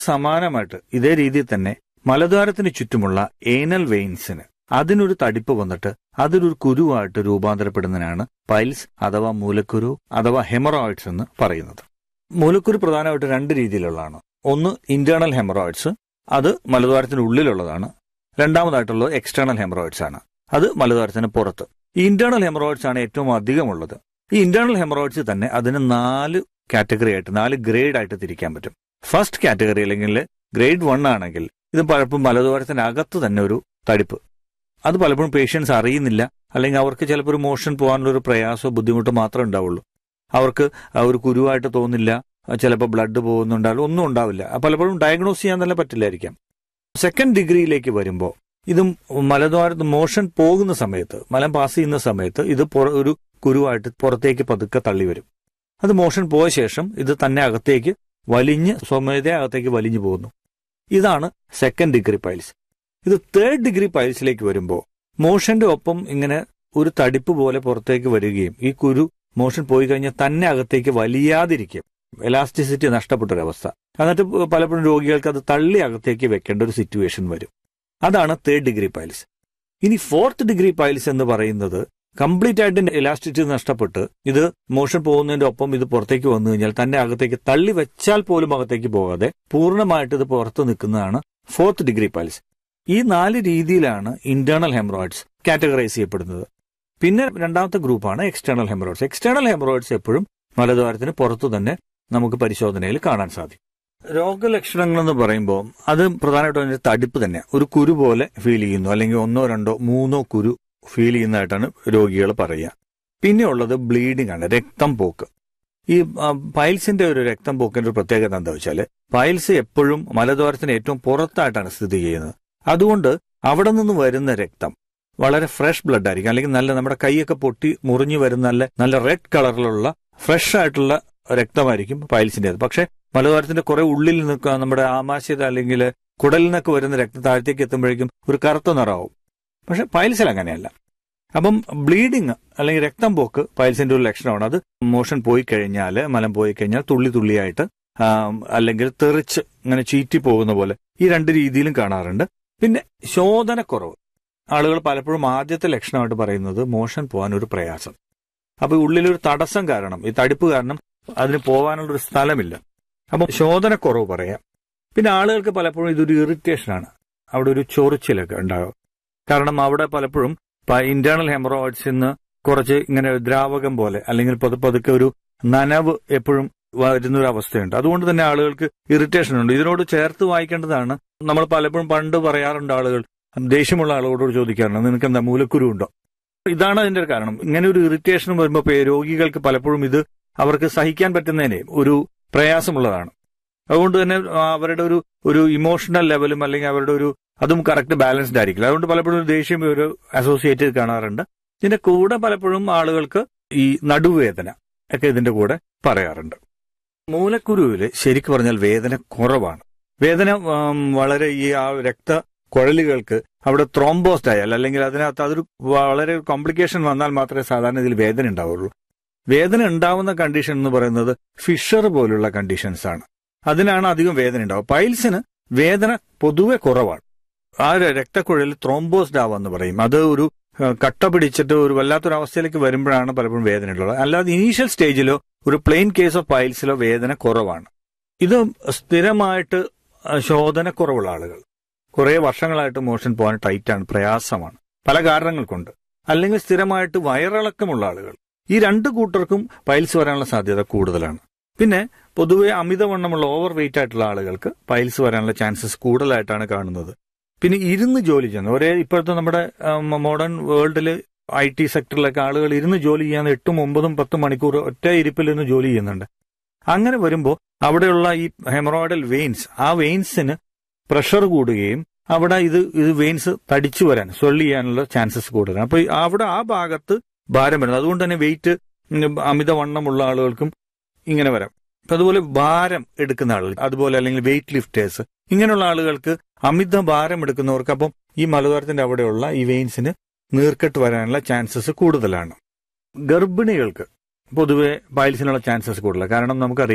സമാനമായിട്ട് ഇതേ രീതിയിൽ തന്നെ മലദ്വാരത്തിന് ചുറ്റുമുള്ള ഏനൽ വെയിൻസിന് അതിനൊരു തടിപ്പ് വന്നിട്ട് അതൊരു കുരുവായിട്ട് രൂപാന്തരപ്പെടുന്നതിനാണ് പൈൽസ് അഥവാ മൂലക്കുരു അഥവാ ഹെമറോയിഡ്സ് എന്ന് പറയുന്നത് മൂലക്കുരു പ്രധാനമായിട്ട് രണ്ട് രീതിയിലുള്ളതാണ് ഒന്ന് ഇന്റേണൽ ഹെമറോയിഡ്സ് അത് മലദ്വാരത്തിന് ഉള്ളിലുള്ളതാണ് രണ്ടാമതായിട്ടുള്ളത് എക്സ്റ്റേണൽ ഹെമറോയിഡ്സ് ആണ് അത് മലദ്വാരത്തിന് പുറത്ത് ഈ ഇന്റേണൽ ഹെമറോയിഡ്സ് ആണ് ഏറ്റവും അധികമുള്ളത് ഈ ഇന്റേണൽ ഹെമറോയിഡ്സ് തന്നെ അതിന് നാല് കാറ്റഗറി ആയിട്ട് നാല് ഗ്രേഡ് ആയിട്ട് തിരിക്കാൻ പറ്റും ഫസ്റ്റ് കാറ്റഗറി അല്ലെങ്കിൽ ഗ്രേഡ് വൺ ആണെങ്കിൽ ഇത് പലപ്പോഴും മലദ്വാരത്തിനകത്ത് തന്നെ ഒരു തടിപ്പ് അത് പലപ്പോഴും പേഷ്യൻസ് അറിയുന്നില്ല അല്ലെങ്കിൽ അവർക്ക് ചിലപ്പോൾ ഒരു മോഷൻ പോകാനുള്ള ഒരു പ്രയാസമോ ബുദ്ധിമുട്ടോ മാത്രമേ ഉണ്ടാവുള്ളൂ അവർക്ക് ആ ഒരു കുരുവായിട്ട് തോന്നില്ല ചിലപ്പോൾ ബ്ലഡ് പോകുന്നുണ്ടാവില്ല ഒന്നും ഉണ്ടാവില്ല പലപ്പോഴും ഡയഗ്നോസ് ചെയ്യാൻ തന്നെ പറ്റില്ലായിരിക്കാം സെക്കൻഡ് ഡിഗ്രിയിലേക്ക് വരുമ്പോൾ ഇതും മലദ്വാരത്ത് മോഷൻ പോകുന്ന സമയത്ത് മലം പാസ് ചെയ്യുന്ന സമയത്ത് ഇത് പുറ- ഒരു കുരുവായിട്ട് പുറത്തേക്ക് പതുക്കെ തള്ളി വരും അത് മോഷൻ പോയ ശേഷം ഇത് തന്നെ അകത്തേക്ക് വലിഞ്ഞ് സ്വമേധയ അകത്തേക്ക് വലിഞ്ഞു പോകുന്നു ഇതാണ് സെക്കൻഡ് ഡിഗ്രി പൈൽസ് ഇത് തേർഡ് ഡിഗ്രി പൈൽസിലേക്ക് വരുമ്പോൾ മോഷന്റെ ഒപ്പം ഇങ്ങനെ ഒരു തടിപ്പ് പോലെ പുറത്തേക്ക് വരികയും ഈ കുരു മോഷൻ പോയി കഴിഞ്ഞാൽ തന്നെ അകത്തേക്ക് വലിയാതിരിക്കും എലാസ്റ്റിസിറ്റി നഷ്ടപ്പെട്ടൊരവസ്ഥ എന്നിട്ട് പലപ്പോഴും രോഗികൾക്ക് അത് തള്ളി അകത്തേക്ക് വെക്കേണ്ട ഒരു സിറ്റുവേഷൻ വരും അതാണ് തേർഡ് ഡിഗ്രി പൈൽസ് ഇനി ഫോർത്ത് ഡിഗ്രി പൈൽസ് എന്ന് പറയുന്നത് കംപ്ലീറ്റ് ആയിട്ട് എലാസ്റ്റിസിറ്റി നഷ്ടപ്പെട്ട് ഇത് മോഷൻ പോകുന്നതിന്റെ ഒപ്പം ഇത് പുറത്തേക്ക് വന്നു കഴിഞ്ഞാൽ തന്നെ അകത്തേക്ക് തള്ളി വെച്ചാൽ പോലും അകത്തേക്ക് പോകാതെ പൂർണ്ണമായിട്ട് ഇത് പുറത്ത് നിൽക്കുന്നതാണ് ഫോർത്ത് ഡിഗ്രി പൈൽസ് ഈ നാല് രീതിയിലാണ് ഇന്റേണൽ ഹെമറോയിഡ്സ് കാറ്റഗറൈസ് ചെയ്യപ്പെടുന്നത് പിന്നെ രണ്ടാമത്തെ ഗ്രൂപ്പാണ് എക്സ്റ്റേണൽ ഹെമറോയിഡ്സ് എക്സ്റ്റേണൽ ഹെമറോയിഡ്സ് എപ്പോഴും മലദ്വാരത്തിന് പുറത്തു തന്നെ നമുക്ക് പരിശോധനയിൽ കാണാൻ സാധിക്കും രോഗലക്ഷണങ്ങൾ എന്ന് പറയുമ്പോൾ അത് പ്രധാനമായിട്ടും അതിന്റെ തടിപ്പ് തന്നെ ഒരു കുരു പോലെ ഫീൽ ചെയ്യുന്നു അല്ലെങ്കിൽ ഒന്നോ രണ്ടോ മൂന്നോ കുരു ഫീൽ ചെയ്യുന്നതായിട്ടാണ് രോഗികൾ പറയുക പിന്നെ ഉള്ളത് ബ്ലീഡിംഗ് ആണ് രക്തം പോക്ക് ഈ ആ, പൈൽസിന്റെ ഒരു രക്തം പോക്കിന്റെ ഒരു പ്രത്യേകത എന്താ വെച്ചാൽ പൈൽസ് എപ്പോഴും മലദ്വാരത്തിന് ഏറ്റവും പുറത്തായിട്ടാണ് സ്ഥിതി ചെയ്യുന്നത് അതുകൊണ്ട് അവിടെ നിന്ന് വരുന്ന രക്തം വളരെ ഫ്രഷ് ബ്ലഡ് ആയിരിക്കും അല്ലെങ്കിൽ നല്ല നമ്മുടെ കൈയൊക്കെ പൊട്ടി മുറിഞ്ഞു വരുന്ന നല്ല നല്ല റെഡ് കളറിലുള്ള ഫ്രഷ് ആയിട്ടുള്ള രക്തമായിരിക്കും പൈൽസിന്റേത് പക്ഷെ മലദ്വാരത്തിന്റെ കുറെ ഉള്ളിൽ നിൽക്കുക നമ്മുടെ ആമാശയത അല്ലെങ്കിൽ കുടലിൽ നിന്നൊക്കെ വരുന്ന രക്തം താഴത്തേക്ക് എത്തുമ്പോഴേക്കും ഒരു കറുത്ത നിറാവും പക്ഷെ പൈൽസിൽ അങ്ങനെയല്ല അപ്പം ബ്ലീഡിങ് അല്ലെങ്കിൽ രക്തം പോക്ക് പൈൽസിന്റെ ഒരു ലക്ഷണമാണ് അത് മോഷൻ പോയി കഴിഞ്ഞാൽ മലം പോയി കഴിഞ്ഞാൽ തുള്ളി തുള്ളിയായിട്ട് ആ, അല്ലെങ്കിൽ തെറിച്ച് ഇങ്ങനെ ചീറ്റി പോകുന്ന പോലെ ഈ രണ്ട് രീതിയിലും കാണാറുണ്ട് പിന്നെ ശോധനക്കുറവ് ആളുകൾ പലപ്പോഴും ആദ്യത്തെ ലക്ഷണമായിട്ട് പറയുന്നത് മോഷൻ പോകാൻ ഒരു പ്രയാസം അപ്പൊ ഈ ഉള്ളിലൊരു തടസ്സം കാരണം ഈ തടിപ്പ് കാരണം അതിന് പോകാനുള്ള ഒരു സ്ഥലമില്ല അപ്പൊ ശോധനക്കുറവ് പറയാം പിന്നെ ആളുകൾക്ക് പലപ്പോഴും ഇതൊരു ഇറിറ്റേഷനാണ് അവിടെ ഒരു ചൊറിച്ചിലൊക്കെ ഉണ്ടാകും കാരണം അവിടെ പലപ്പോഴും ഇന്റേണൽ ഹെമറോയിഡ്സിൽ നിന്ന് കുറച്ച് ഇങ്ങനെ ദ്രാവകം പോലെ അല്ലെങ്കിൽ പതു പതുക്കെ ഒരു നനവ് എപ്പോഴും വരുന്ന ഒരു അവസ്ഥയുണ്ട് അതുകൊണ്ട് തന്നെ ആളുകൾക്ക് ഇറിറ്റേഷൻ ഉണ്ട് ഇതിനോട് ചേർത്ത് വായിക്കേണ്ടതാണ് നമ്മൾ പലപ്പോഴും പണ്ട് പറയാറുണ്ട് ആളുകൾ ദേഷ്യമുള്ള ആളുകളോട് ചോദിക്കാറുണ്ട് നിനക്ക് എന്താ മൂലക്കുരു ഉണ്ടോ ഇതാണ് അതിന്റെ ഒരു കാരണം ഇങ്ങനെ ഒരു ഇറിറ്റേഷൻ വരുമ്പോൾ പേ- രോഗികൾക്ക് പലപ്പോഴും ഇത് അവർക്ക് സഹിക്കാൻ പറ്റുന്നതിന് ഒരു പ്രയാസമുള്ളതാണ് അതുകൊണ്ട് തന്നെ ആ, അവരുടെ ഒരു ഒരു ഇമോഷണൽ ലെവലും അല്ലെങ്കിൽ അവരുടെ ഒരു അതും കറക്റ്റ് ബാലൻസ്ഡ് ആയിരിക്കില്ല അതുകൊണ്ട് പലപ്പോഴും ഒരു ദേഷ്യം ഒരു അസോസിയേറ്റ് ചെയ്ത് കാണാറുണ്ട് ഇതിന്റെ കൂടെ പലപ്പോഴും ആളുകൾക്ക് ഈ നടുവേദന ഒക്കെ ഇതിന്റെ കൂടെ പറയാറുണ്ട് മൂലക്കുരുവിൽ ശരിക്കും പറഞ്ഞാൽ വേദന കുറവാണ് വേദന ഉം, വളരെ ഈ ആ രക്ത കുഴലുകൾക്ക് അവിടെ ത്രോംബോസ്റ്റ് ആയാൽ അല്ലെങ്കിൽ അതിനകത്ത് അതൊരു വളരെ കോംപ്ലിക്കേഷൻ വന്നാൽ മാത്രമേ സാധാരണ ഇതിൽ വേദന ഉണ്ടാവുള്ളൂ വേദന ഉണ്ടാവുന്ന കണ്ടീഷൻ എന്ന് പറയുന്നത് ഫിഷർ പോലുള്ള കണ്ടീഷൻസ് ആണ് അതിനാണ് അധികം വേദന ഉണ്ടാവുക പൈൽസിന് വേദന പൊതുവെ കുറവാണ് ആ ര- രക്തക്കുഴലിൽ ത്രോംബോസ്ഡ് ആവാന്ന് പറയും അത് ഒരു ആ, കട്ട പിടിച്ചിട്ട് ഒരു വല്ലാത്തൊരു അവസ്ഥയിലേക്ക് വരുമ്പോഴാണ് പലപ്പോഴും വേദന ഉള്ളത് അല്ലാതെ ഇനീഷ്യൽ സ്റ്റേജിലോ ഒരു പ്ലെയിൻ കേസ് ഓഫ് പൈൽസിലോ വേദന കുറവാണ് ഇത് സ്ഥിരമായിട്ട് ആ, ശോധനക്കുറവുള്ള ആളുകൾ കുറെ വർഷങ്ങളായിട്ട് മോഷൻ പോകാൻ ടൈറ്റാണ് പ്രയാസമാണ് പല കാരണങ്ങൾ കൊണ്ട് അല്ലെങ്കിൽ സ്ഥിരമായിട്ട് വയറിളക്കമുള്ള ആളുകൾ ഈ രണ്ട് കൂട്ടർക്കും പൈൽസ് വരാനുള്ള സാധ്യത കൂടുതലാണ് പിന്നെ പൊതുവെ അമിതവണ്ണമുള്ള ഓവർ വെയിറ്റ് ആയിട്ടുള്ള ആളുകൾക്ക് പൈൽസ് വരാനുള്ള ചാൻസസ് കൂടുതലായിട്ടാണ് കാണുന്നത് പിന്നെ ഇരുന്ന് ജോലി ചെയ്യുന്നത് ഒരേ ഇപ്പോഴത്തെ നമ്മുടെ മോഡേൺ വേൾഡിൽ ഐ ടി സെക്ടറിലൊക്കെ ആളുകൾ ഇരുന്ന് ജോലി ചെയ്യാൻ എട്ടും ഒമ്പതും പത്തും മണിക്കൂർ ഒറ്റ ഇരിപ്പിൽ ഇരുന്ന് ജോലി ചെയ്യുന്നുണ്ട് അങ്ങനെ വരുമ്പോൾ അവിടെയുള്ള ഈ ഹെമറോയിഡൽ വെയിൻസ് ആ വെയിൻസിന് പ്രഷർ കൂടുകയും അവിടെ ഇത് ഇത് വെയിൻസ് തടിച്ചു വരാൻ സ്വെള്ളി ചെയ്യാനുള്ള ചാൻസസ് കൂടുതലാണ് അപ്പൊ ഈ അവിടെ ആ ഭാഗത്ത് ഭാരം വരുന്നത് അതുകൊണ്ട് തന്നെ വെയിറ്റ് അമിതവണ്ണമുള്ള ആളുകൾക്കും ഇങ്ങനെ വരാം അപ്പൊ അതുപോലെ ഭാരം എടുക്കുന്ന ആളുകൾ അതുപോലെ അല്ലെങ്കിൽ വെയിറ്റ് ലിഫ്റ്റേഴ്സ് ഇങ്ങനെയുള്ള ആളുകൾക്ക് അമിത ഭാരം എടുക്കുന്നവർക്ക് അപ്പം ഈ മലദ്വാരത്തിന്റെ അവിടെയുള്ള ഈ വെയിൻസിന് നീർക്കെട്ട് വരാനുള്ള ചാൻസസ് കൂടുതലാണ് ഗർഭിണികൾക്ക് പൊതുവെ പൈൽസിനുള്ള ചാൻസസ് കൂടുതലാണ് കാരണം നമുക്കറിയാം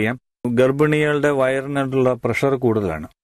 ഗർഭിണികളുടെ വയറിനുള്ള പ്രഷർ കൂടുതലാണ്